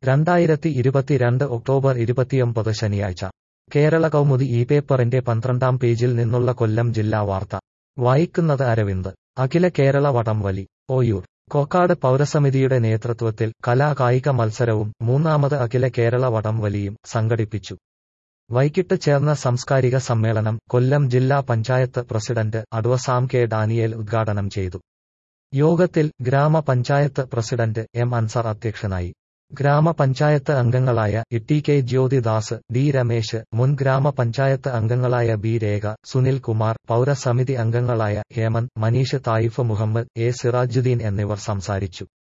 രണ്ടായിരത്തി ഇരുപത്തിരണ്ട് ഒക്ടോബർ ഇരുപത്തിയൊമ്പത് ശനിയാഴ്ച കേരള കൗമുദി ഈ പേപ്പറിന്റെ പന്ത്രണ്ടാം പേജിൽ നിന്നുള്ള കൊല്ലം ജില്ലാ വാർത്ത വായിക്കുന്നത് അരവിന്ദ് അഖില കേരള വടംവലി ഓയൂർ കോക്കാട് പൗരസമിതിയുടെ നേതൃത്വത്തിൽ കലാ കായിക മത്സരവും മൂന്നാമത് അഖില കേരള വടംവലിയും സംഘടിപ്പിച്ചു വൈകിട്ട് ചേർന്ന സാംസ്കാരിക സമ്മേളനം കൊല്ലം ജില്ലാ panchayat president Adv Sam K Daniel ഉദ്ഘാടനം ചെയ്തു യോഗത്തിൽ ഗ്രാമപഞ്ചായത്ത് പ്രസിഡന്റ് എം അൻസർ അധ്യക്ഷനായി ഗ്രാമപഞ്ചായത്ത് അംഗങ്ങളായ E K Jyothidas D Ramesh മുൻ ഗ്രാമപഞ്ചായത്ത് അംഗങ്ങളായ ബി രേഖ സുനിൽ കുമാർ പൗരസമിതി അംഗങ്ങളായ ഹേമന്ത് മനീഷ് തായിഫ് മുഹമ്മദ് എ സിറാജുദ്ദീൻ എന്നിവർ സംസാരിച്ചു